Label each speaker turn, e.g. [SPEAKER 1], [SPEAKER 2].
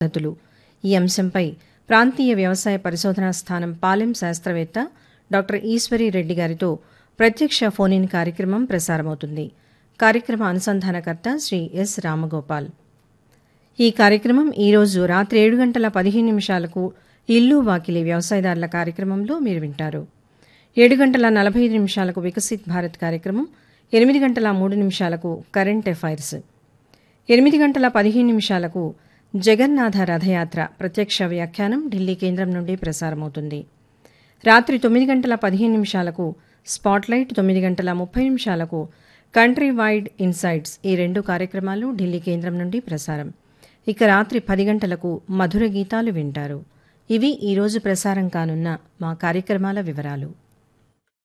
[SPEAKER 1] పద్ధతులు ఈ అంశంపై ప్రాంతీయ వ్యవసాయ పరిశోధనా స్థానం పాలెం శాస్త్రవేత్త డాక్టర్ ఈశ్వరి రెడ్డి గారితో ప్రత్యక్ష ఫోన్ ఇన్ కార్యక్రమం ప్రసారమవుతుంది కార్యక్రమ అనుసంధానకర్త శ్రీ ఎస్ రామగోపాల్ ఈ కార్యక్రమం ఈరోజు రాత్రి ఏడు గంటల పదిహేను నిమిషాలకు ఇల్లు వాకిలి వ్యవసాయదారుల కార్యక్రమంలో మీరు వింటారు ఏడు గంటల నలభై ఐదు నిమిషాలకు వికసిత్ భారత్ కార్యక్రమం ఎనిమిది గంటల మూడు నిమిషాలకు కరెంట్ అఫైర్స్ ఎనిమిది గంటల పదిహేను నిమిషాలకు జగన్నాథ రథయాత్ర ప్రత్యక్ష వ్యాఖ్యానం ఢిల్లీ కేంద్రం నుండి ప్రసారమవుతుంది రాత్రి తొమ్మిది గంటల పదిహేను నిమిషాలకు స్పాట్లైట్ తొమ్మిది గంటల ముప్పై నిమిషాలకు కంట్రీ వైడ్ ఇన్సైట్స్ ఈ రెండు కార్యక్రమాలు ఢిల్లీ కేంద్రం నుండి ప్రసారం ఇక రాత్రి పది గంటలకు మధుర గీతాలు వింటారు ఇవి ఈరోజు ప్రసారం కానున్న మా కార్యక్రమాల వివరాలు